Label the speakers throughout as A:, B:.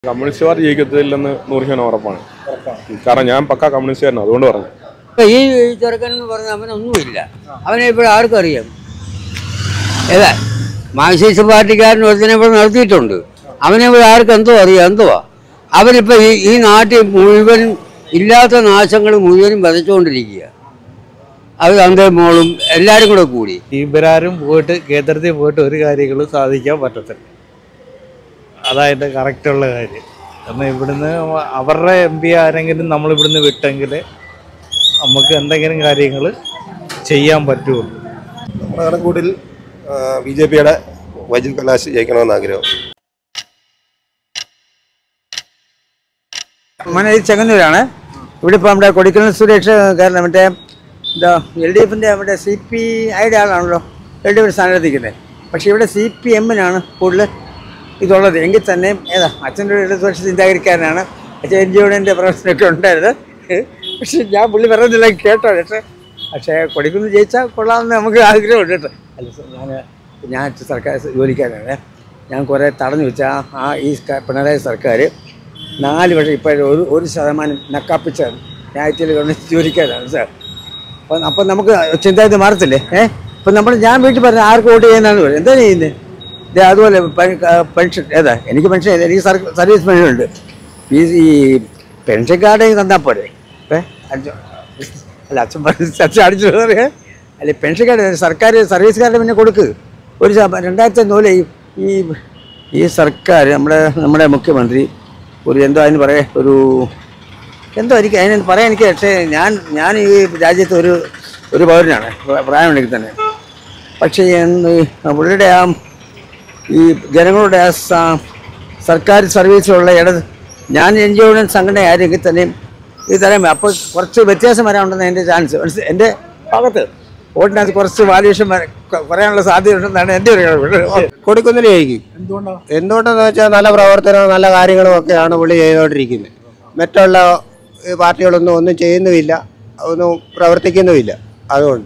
A: കമ്മ്യൂണിസ്റ്റുകാർ ജയിക്കത്തില്ലെന്ന് നൂറ് ശതമാനം ഉറപ്പാണ് കാരണം ഞാൻ പക്ക കമ്മ്യൂണിസ്റ്റുകാരനാണ് അതുകൊണ്ട് പറഞ്ഞു
B: ഇപ്പൊ ഈ ചെറുക്കൻ എന്ന് പറഞ്ഞ അവനൊന്നുമില്ല അവനെ ഇപ്പോൾ ആർക്കും അറിയാം ഏതാ മാർക്സിസ്റ്റ് പാർട്ടിക്കാരൻ ഒരുത്തനെ ഇവിടെ നടത്തിയിട്ടുണ്ട് അവനെ ഇവിടെ ആർക്കും എന്തോ അറിയാം എന്തുവാ അവനിപ്പോൾ ഈ ഈ നാട്ടിൽ മുഴുവൻ ഇല്ലാത്ത നാശങ്ങൾ മുഴുവനും വിതച്ചുകൊണ്ടിരിക്കുക അത് തന്റെ മോളും എല്ലാവരും കൂടെ കൂടി
C: ഇവരാരും പോയിട്ട് കേന്ദ്രത്തിൽ പോയിട്ട് ഒരു കാര്യങ്ങളും സാധിക്കാൻ പറ്റത്തില്ല അതായത് കറക്റ്റുള്ള കാര്യം കാരണം ഇവിടുന്ന് അവരുടെ എം പി ആരെങ്കിലും നമ്മൾ ഇവിടുന്ന് വിട്ടെങ്കിൽ നമുക്ക് എന്തെങ്കിലും കാര്യങ്ങൾ ചെയ്യാൻ പറ്റുള്ളൂ
D: നമ്മുടെ കണക്കൂട്ടിൽ ബി ജെ പിയുടെ വൈദ്യുത് കലാശ് ജയിക്കണമെന്ന് ആഗ്രഹം
E: മോനെ ഇത് ചെങ്ങന്നൂരാണ് ഇവിടെ ഇപ്പോൾ നമ്മുടെ കൊടിക്കൽ സുരേഷ് കാരണം മറ്റേ എന്താ എൽ ഡി എഫിൻ്റെ നമ്മുടെ സി പി ഐയുടെ ആളാണല്ലോ എൽ ഡി എഫ് സ്ഥാനത്തെത്തിക്കുന്നത് പക്ഷേ ഇവിടെ സി പി എമ്മിനാണ് കൂടുതൽ ഇതുള്ളത് എങ്കിൽ തന്നെയും ഏതാ അച്ഛൻ്റെ ഒരു ഇടതുപക്ഷ ചിന്താഗതിക്കാരനാണ് അച്ഛൻ എൻ ജി ഒയുടെ പ്രവർത്തനമൊക്കെ ഉണ്ടായിരുന്നു പക്ഷേ ഞാൻ പുള്ളി പറയുന്നില്ല കേട്ടോ പക്ഷേ പക്ഷേ കൊടിക്കുന്ന് ജയിച്ചാൽ കൊള്ളാമെന്ന് നമുക്ക് ആഗ്രഹമുണ്ട് കേട്ടോ അല്ല സർ, ഞാൻ ഞാൻ സർക്കാർ ജോലിക്കാരാണ് ഞാൻ കുറേ തടഞ്ഞു വെച്ചാൽ ആ ഈ ക- പിണറായി സർക്കാർ നാല് വർഷം ഇപ്പോൾ ഒരു ഒരു ശതമാനം നക്കാപ്പിച്ച ന്യായത്തിൽ ഗവൺമെൻറ് ജോലിക്കാരാണ് സാർ അപ്പം അപ്പം നമുക്ക് ചിന്താഗതി മാറത്തില്ലേ ഏഹ് ഇപ്പം നമ്മൾ ഞാൻ വീട്ടിൽ പറഞ്ഞ ആർക്ക് വോട്ട് ചെയ്യുന്നതാണ് പറയുന്നത് എന്താ ചെയ്യുന്നത് ദേ അതുപോലെ പെ- ക- പെൻഷൻ ഏതാ എനിക്ക് പെൻഷൻ ഇല്ല. എനിക്ക് സർ- സർവീസ് പെൻഷൻ ഉണ്ട് ഈ ഈ പെൻഷൻ കാർഡ് തന്നാൽ പോരെ ഏ അച്ഛൻ അല്ല അച്ഛൻ പറഞ്ഞ അച്ഛൻ അടിച്ചു പറയാ അല്ല പെൻഷൻ കാർഡ് സർക്കാർ സർവീസ് കാർഡ് പിന്നെ കൊടുക്ക് ഒരു ശതമാനം രണ്ടായിരത്തി നൂല് ഈ ഈ സർക്കാർ നമ്മുടെ നമ്മുടെ മുഖ്യമന്ത്രി ഒരു എന്തോ അതിന് പറയാ ഒരു എന്തോ എനിക്ക് അതിന് പറയാൻ എനിക്ക് പക്ഷേ ഞാൻ ഞാൻ ഈ രാജ്യത്ത് ഒരു ഒരു പൗരനാണ് പ്ര- പ്രായമുണ്ടെങ്കിൽ തന്നെ പക്ഷേ എന്ന് പുള്ളിയുടെ ആ ഈ ജനങ്ങളുടെ ആ സ- സർക്കാർ സർവീസിലുള്ള ഇട ഞാൻ എൻ ജി ഒയുടെ സംഘടന ആയിരുന്നെങ്കിൽ തന്നെയും ഈ തരം അപ്പോൾ കുറച്ച് വ്യത്യാസം വരാനുണ്ടെന്ന് എൻ്റെ ചാൻസ് മനസ്സി- എൻ്റെ ഭാഗത്ത് വോട്ടിനകത്ത് കുറച്ച് വാല്യൂഷൻ പറയാനുള്ള സാധ്യത ഉണ്ടെന്നാണ് എൻ്റെ ഒരു കഴിവ്.
F: കൊടുക്കുന്നില്ല ജയിക്കും എന്തുകൊണ്ടെന്ന് വെച്ചാൽ നല്ല പ്രവർത്തനവും നല്ല കാര്യങ്ങളും ഒക്കെയാണ് പുള്ളി ചെയ്തുകൊണ്ടിരിക്കുന്നത് മറ്റുള്ള ഈ പാർട്ടികളൊന്നും ഒന്നും ചെയ്യുന്നുമില്ല ഒന്നും പ്രവർത്തിക്കുന്നുമില്ല അതുകൊണ്ട്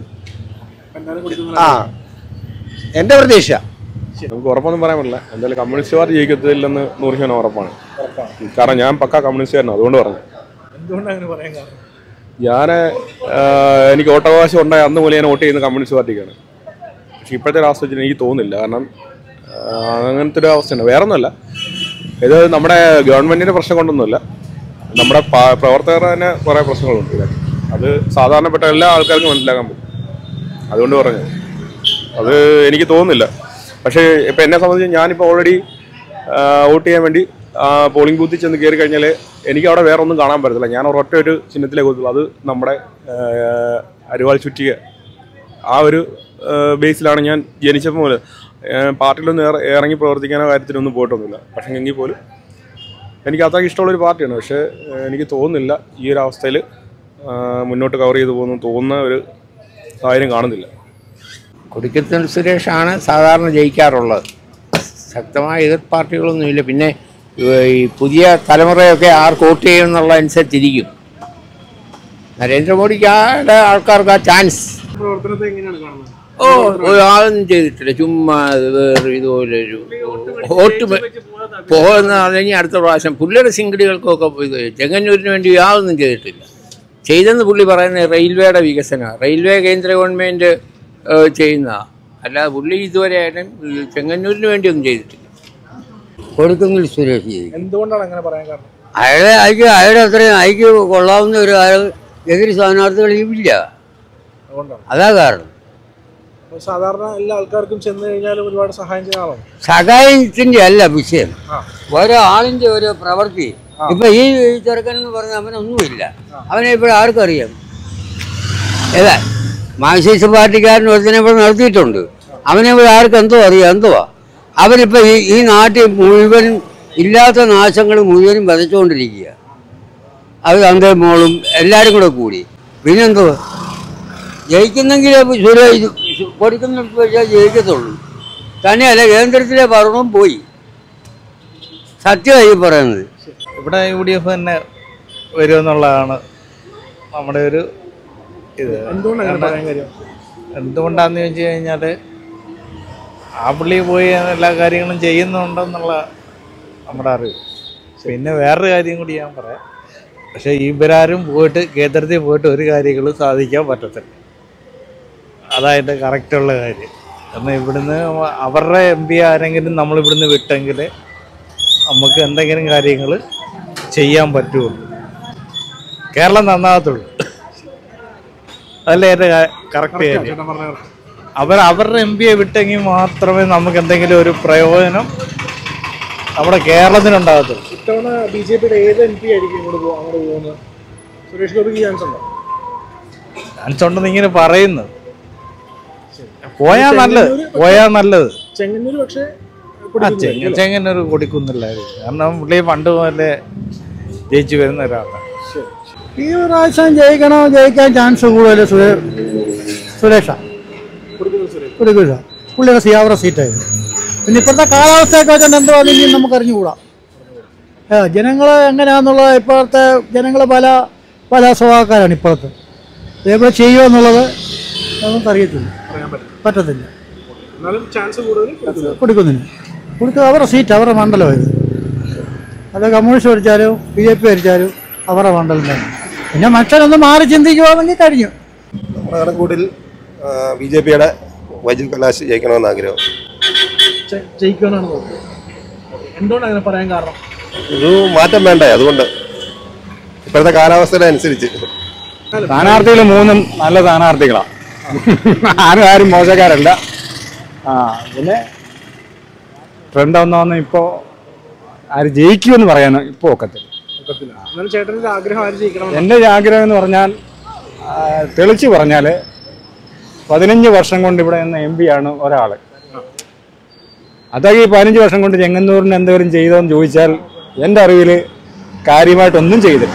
F: ആ എൻ്റെ പ്രതീക്ഷ
A: നമുക്ക് ഉറപ്പൊന്നും പറയാൻ പറ്റില്ല എന്തായാലും കമ്മ്യൂണിസ്റ്റുകാർ ജയിക്കത്തില്ലെന്ന് നൂറ് ശതമാനം ഉറപ്പാണ് കാരണം ഞാൻ പക്ക കമ്മ്യൂണിസ്റ്റുകാരനാണ് അതുകൊണ്ട് പറഞ്ഞു
C: എന്തുകൊണ്ടാണ് അങ്ങനെ പറയാൻ കാരണം
A: ഞാൻ എനിക്ക് വോട്ടവകാശം ഉണ്ടായ അന്ന് മുതൽ ഞാൻ വോട്ട് ചെയ്യുന്ന കമ്മ്യൂണിസ്റ്റ് പാർട്ടിക്കാണ് പക്ഷെ ഇപ്പോഴത്തെ ഒരു അവസ്ഥ വെച്ചിട്ട് എനിക്ക് തോന്നുന്നില്ല കാരണം ആ, അങ്ങനത്തെ ഒരു അവസ്ഥയാണ് വേറെ ഒന്നുമല്ല ഇത് നമ്മുടെ ഗവൺമെന്റിന്റെ പ്രശ്നം കൊണ്ടൊന്നുമില്ല നമ്മുടെ പ- പ്രവർത്തകരുടെ തന്നെ കുറേ പ്രശ്നങ്ങളുണ്ട് ഇതിൽ അത് സാധാരണപ്പെട്ട എല്ലാ ആൾക്കാർക്കും മനസ്സിലാക്കാൻ പറ്റും അതുകൊണ്ട് പറഞ്ഞു അത് എനിക്ക് തോന്നുന്നില്ല പക്ഷേ ഇപ്പം എന്നെ സംബന്ധിച്ച് ഞാനിപ്പോൾ ഓൾറെഡി വോട്ട് ചെയ്യാൻ വേണ്ടി പോളിംഗ് ബൂത്തിൽ ചെന്ന് കയറി കഴിഞ്ഞാൽ എനിക്ക് അവിടെ വേറെ ഒന്നും കാണാൻ പറ്റത്തില്ല ഞാൻ ഒരൊറ്റ ഒരു ചിഹ്നത്തിലേ കൊടുത്തുള്ളൂ അത് നമ്മുടെ ആ, അരിവാൾ ചുറ്റിക ആ ഒരു ആ, ബേസിലാണ് ഞാൻ ജനിച്ചപ്പോൾ മുതൽ ആ, പാർട്ടിയിലൊന്നും ഇറ- ഇറങ്ങി പ്രവർത്തിക്കാനോ കാര്യത്തിനൊന്നും പോയിട്ടൊന്നുമില്ല പക്ഷേ എങ്കിൽ പോലും എനിക്ക് അത്രയ്ക്ക് ഇഷ്ടമുള്ളൊരു പാർട്ടിയാണ് പക്ഷേ ആ, എനിക്ക് തോന്നുന്നില്ല ഈ ഒരു അവസ്ഥയിൽ മുന്നോട്ട് കവർ ചെയ്തു പോകുന്നു തോന്നുന്ന ഒരു സാഹചര്യം കാണുന്നില്ല
G: കൊടിക്കത്തൽ സുരേഷാണ് സാധാരണ ജയിക്കാറുള്ളത് ശക്തമായ എതിർ പാർട്ടികളൊന്നുമില്ല പിന്നെ ഈ പുതിയ തലമുറയൊക്കെ ആർക്ക് വോട്ട് ചെയ്യും എന്നുള്ള അനുസരിച്ചിരിക്കും നരേന്ദ്രമോദിക്ക് ആടെ ആൾക്കാർക്ക് ആ ചാൻസ്
C: പ്രവർത്തനത്തെ എങ്ങനെയാണ് കാണുന്നത്
G: ഓ ഒരു ആളൊന്നും ചെയ്തിട്ടില്ല ചുമ്മാ ഇത് വേറെ ഇതുപോലെ ഒരു വോട്ട് പോകുന്ന അല്ലെങ്കിൽ അടുത്ത പ്രാവശ്യം പുള്ളിയുടെ സിംഗിടികൾക്കൊക്കെ ഇത് ചെങ്ങന്നൂരിന് വേണ്ടി യാതൊന്നും ചെയ്തിട്ടില്ല ചെയ്തെന്ന് പുള്ളി പറയുന്നത് റെയിൽവേയുടെ വികസനമാണ് റെയിൽവേ കേന്ദ്ര ഗവൺമെൻറ് ചെയ്യുന്നതാണ് അല്ലാതെ പുള്ളി ഇതുവരെ ആയിട്ടും ചെങ്ങന്നൂരിന് വേണ്ടിയൊന്നും ചെയ്തിട്ടില്ല
B: കൊടുക്കുന്നിൽ സുരേഷ് ജയിക്കും
C: എന്തുകൊണ്ടാണ് അങ്ങനെ പറയാൻ കാരണം
B: അയാളെ അയക്ക് അയാളുടെ അത്രയും അയക്ക് കൊള്ളാവുന്ന ഒരു അയാൾ എതിര് സ്ഥാനാർത്ഥികൾ ഇല്ല
C: അതുകൊണ്ടാണ്
B: അതാ കാരണം
C: അപ്പോൾ സാധാരണ എല്ലാ ആൾക്കാർക്കും ചെന്ന് കഴിഞ്ഞാലും ഒരുപാട് സഹായം ചെയ്യുന്ന ആളാണ്
B: സഹായത്തിന്റെ അല്ല വിഷയം
C: ആ.
B: ഓരോ ആളിന്റെ ഓരോ പ്രവൃത്തി ഇപ്പൊ ഈ ചെറുക്കൻ എന്ന് പറഞ്ഞ അവനൊന്നുമില്ല അവനെ ഇപ്പോൾ ആർക്കും അറിയാം ഏതാ മാർക്സിസ്റ്റ് പാർട്ടിക്കാരൻ ഒരുത്തനെ ഇവിടെ നടത്തിയിട്ടുണ്ട് അവനെ ഇവിടെ ആർക്കും എന്തോ അറിയാം എന്തുവാ അവനിപ്പോൾ ഈ ഈ നാട്ടിൽ മുഴുവൻ ഇല്ലാത്ത നാശങ്ങൾ മുഴുവനും വിതച്ചുകൊണ്ടിരിക്കുക അത് തന്റെ മോളും എല്ലാവരും കൂടെ കൂടി പിന്നെന്തുവാ ജയിക്കുന്നെങ്കിലേ സുരേഷ് കൊടുക്കുന്ന ജയിക്കത്തുള്ളൂ തന്നെയല്ല കേന്ദ്രത്തിലെ ഭരണവും പോയി സത്യമായി പറയുന്നത്
C: ഇവിടെ യു ഡി എഫ് തന്നെ വരുമെന്നുള്ളതാണ് നമ്മുടെ ഒരു ഇത് എന്തുകൊണ്ടാന്ന് ചോദിച്ചു കഴിഞ്ഞാൽ ആ പുള്ളി പോയി എല്ലാ കാര്യങ്ങളും ചെയ്യുന്നുണ്ടെന്നുള്ള നമ്മുടെ അറിവ് പിന്നെ വേറൊരു കാര്യം കൂടി ഞാൻ പറയാം പക്ഷെ ഇവരാരും പോയിട്ട് കേന്ദ്രത്തിൽ പോയിട്ട് ഒരു കാര്യങ്ങളും സാധിക്കാൻ പറ്റത്തില്ല അതായത് കറക്റ്റുള്ള കാര്യം കാരണം ഇവിടുന്ന് അവരുടെ എം പി ആരെങ്കിലും നമ്മളിവിടുന്ന് വിട്ടെങ്കിൽ നമുക്ക് എന്തെങ്കിലും കാര്യങ്ങൾ ചെയ്യാൻ പറ്റുള്ളൂ കേരളം നന്നാകത്തുള്ളൂ അതല്ലേ എൻ്റെ കറക്റ്റ് കാര്യം അവർ അവരുടെ എം പിയെ വിട്ടെങ്കിൽ മാത്രമേ നമുക്ക് എന്തെങ്കിലും ഒരു പ്രയോജനം നമ്മുടെ കേരളത്തിനുണ്ടാകത്തുള്ളൂ
H: ഇത്തവണ ബി ജെ പിയുടെ ഏത് എം പി ആയിരിക്കും ഇങ്ങോട്ട് പോ- അങ്ങോട്ട് പോകുന്നത് സുരേഷ് ഗോപിക്ക് ചാൻസ് ഉണ്ടോ
C: ചാൻസുണ്ടെന്ന് ഇങ്ങനെ പറയുന്നത് പോയാൽ നല്ലത് പോയാൽ നല്ലത്
H: ചെങ്ങന്നൂർ പക്ഷേ
C: ആ ചെങ്ങ ചെങ്ങന്നൊരു കൊടുക്കുന്നില്ലായിരുന്നു കാരണം പുള്ളി പണ്ട് മുതലേ ജയിച്ചു വരുന്ന ഒരാളാണ്
E: ഈ പ്രാവശ്യം ജയിക്കണോ ജയിക്കാൻ ചാൻസ് കൂടുതൽ സുരേഷാണ് കൊടുക്കുക പുള്ളിയുടെ സിയാവറ സീറ്റായിരുന്നു പിന്നെ ഇപ്പോഴത്തെ കാലാവസ്ഥയൊക്കെ വെച്ചാൽ എന്തോ അതിന് നമുക്ക് അറിഞ്ഞുകൂടാ ഏ, ജനങ്ങൾ എങ്ങനെയാണെന്നുള്ളത് ഇപ്പോഴത്തെ ജനങ്ങൾ പല പല സ്വഭാവക്കാരാണ് ഇപ്പോഴത്തെ ഇതേപോലെ ചെയ്യുമോ എന്നുള്ളത് നമുക്കറിയത്തില്ല പറ്റത്തില്ല
H: എന്നാലും ചാൻസ് കൂടുതൽ കൊടുക്കുന്നത്.
E: കൊടുക്കുന്നില്ല കൊടുക്കുക അവരുടെ സീറ്റ് അവരുടെ മണ്ഡലം ഇത് അത് കമ്മ്യൂണിസ്റ്റ് ഭരിച്ചാലും ബി ജെ പി ഭരിച്ചാലും അവരുടെ മണ്ഡലം തന്നെ പിന്നെ മനുഷ്യനൊന്ന് മാറി ചിന്തിക്കുവാണെങ്കിൽ കഴിഞ്ഞു
D: നമ്മുടെ കണക്കൂട്ടിൽ ബി ജെ പിയുടെ വൈദ്യുതി കലാശ് ജയിക്കണമെന്ന് ആഗ്രഹം
H: ജെ- ജയിക്കുമെന്നാണ് തോന്നുന്നത് എന്തുകൊണ്ടാണ് അങ്ങനെ പറയാൻ കാരണം
D: ഒരു മാറ്റം വേണ്ടേ അതുകൊണ്ട് ഇപ്പോഴത്തെ കാലാവസ്ഥയുടെ അനുസരിച്ച്
I: സ്ഥാനാർത്ഥികൾ മൂന്നും നല്ല സ്ഥാനാർത്ഥികളാണ് ആരും ആരും മോശക്കാരല്ല ആ പിന്നെ ട്രെൻഡ് ഒന്നാന്ന് ഇപ്പോൾ ആര് ജയിക്കുമെന്ന് പറയാൻ ഇപ്പോൾ ഒക്കത്തില്ല
H: ഒക്കത്തില്ല എന്നാലും ചേട്ടൻ്റെ ആഗ്രഹം ആര് ജയിക്കണം
I: എൻ്റെ ആഗ്രഹം എന്ന് പറഞ്ഞാൽ ആ, തെളിച്ച് പറഞ്ഞാൽ പതിനഞ്ച് വർഷം കൊണ്ട് ഇവിടെ നിന്ന് എം പി ആണ് ഒരാൾ അതൊക്കെ ഈ പതിനഞ്ച് വർഷം കൊണ്ട് ചെങ്ങന്നൂരിന് എന്തെങ്കിലും ചെയ്തോന്ന് ചോദിച്ചാൽ എൻ്റെ അറിവിൽ കാര്യമായിട്ടൊന്നും ചെയ്തില്ല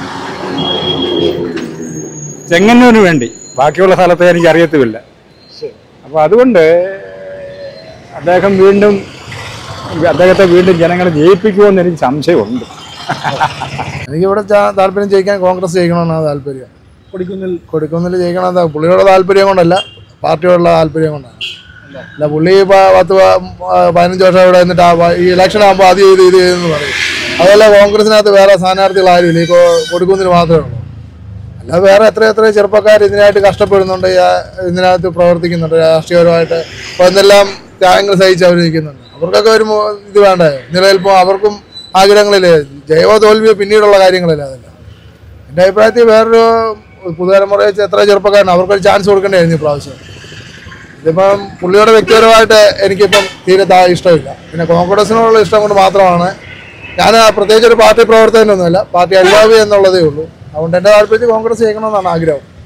I: ചെങ്ങന്നൂരിന് വേണ്ടി ബാക്കിയുള്ള സ്ഥലത്തെ എനിക്ക് അറിയത്തുമില്ല അപ്പോൾ അതുകൊണ്ട് അദ്ദേഹം വീണ്ടും അദ്ദേഹത്തെ വീണ്ടും ജനങ്ങളെ ജയിപ്പിക്കുമെന്ന് എനിക്ക് സംശയമുണ്ട്
J: എനിക്കിവിടെ ചാ- താല്പര്യം ജയിക്കാൻ കോൺഗ്രസ് ജയിക്കണമെന്നാണ് താല്പര്യം
H: കൊടുക്കുന്നിൽ
J: കൊടുക്കുന്നില്ല ജയിക്കണം എന്താ പുള്ളിയുടെ താല്പര്യം കൊണ്ടല്ല പാർട്ടിയോടുള്ള താല്പര്യം കൊണ്ടാണ് അല്ല പുള്ളി ഇപ്പൊ പത്ത് പ- ആ, പതിനഞ്ച് വർഷം ഇവിടെ നിന്നിട്ട് ആ പ- ഈ ഇലക്ഷൻ ആകുമ്പോൾ അത് ചെയ്ത് ഇത് ചെയ്തെന്ന് പറയും അതുപോലെ കോൺഗ്രസിനകത്ത് വേറെ സ്ഥാനാർത്ഥികൾ ആരുമില്ല ഈ കൊ- കൊടുക്കുന്നതിന് മാത്രമേ ഉള്ളൂ അല്ലാതെ വേറെ എത്ര എത്ര ചെറുപ്പക്കാർ ഇതിനായിട്ട് കഷ്ടപ്പെടുന്നുണ്ട് ഈ ആ- ഇതിനകത്ത് പ്രവർത്തിക്കുന്നുണ്ട് രാഷ്ട്രീയപരമായിട്ട് അപ്പോൾ എന്തെല്ലാം ത്യാഗങ്ങൾ സഹിച്ച് അവർ നിൽക്കുന്നുണ്ട് അവർക്കൊക്കെ ഒരു മോ- ഇത് വേണ്ടേ നിലനിൽപ്പോ അവർക്കും ആഗ്രഹങ്ങളില്ലേ ജൈവ തോൽവിയോ പിന്നീടുള്ള കാര്യങ്ങളല്ലേ അതല്ല എൻ്റെ അഭിപ്രായത്തിൽ വേറൊരു പുതുതലമുറ വെച്ച് എത്ര ചെറുപ്പക്കാരാണ് അവർക്കൊരു ചാൻസ് കൊടുക്കേണ്ടതായിരുന്നു ഈ പ്രാവശ്യം ഇതിപ്പം പുള്ളിയുടെ വ്യക്തിപരമായിട്ട് എനിക്കിപ്പം തീരെ താ ഇഷ്ടമില്ല പിന്നെ കോൺഗ്രസിനോടുള്ള ഇഷ്ടം കൊണ്ട് മാത്രമാണ് ഞാൻ ആ പ്രത്യേകിച്ച് ഒരു പാർട്ടി പ്രവർത്തകനൊന്നുമല്ല പാർട്ടി അനുഭാവി എന്നുള്ളതേ ഉള്ളൂ അതുകൊണ്ട് എൻ്റെ താല്പര്യത്തിൽ കോൺഗ്രസ് ചെയ്യണമെന്നാണ് ആഗ്രഹം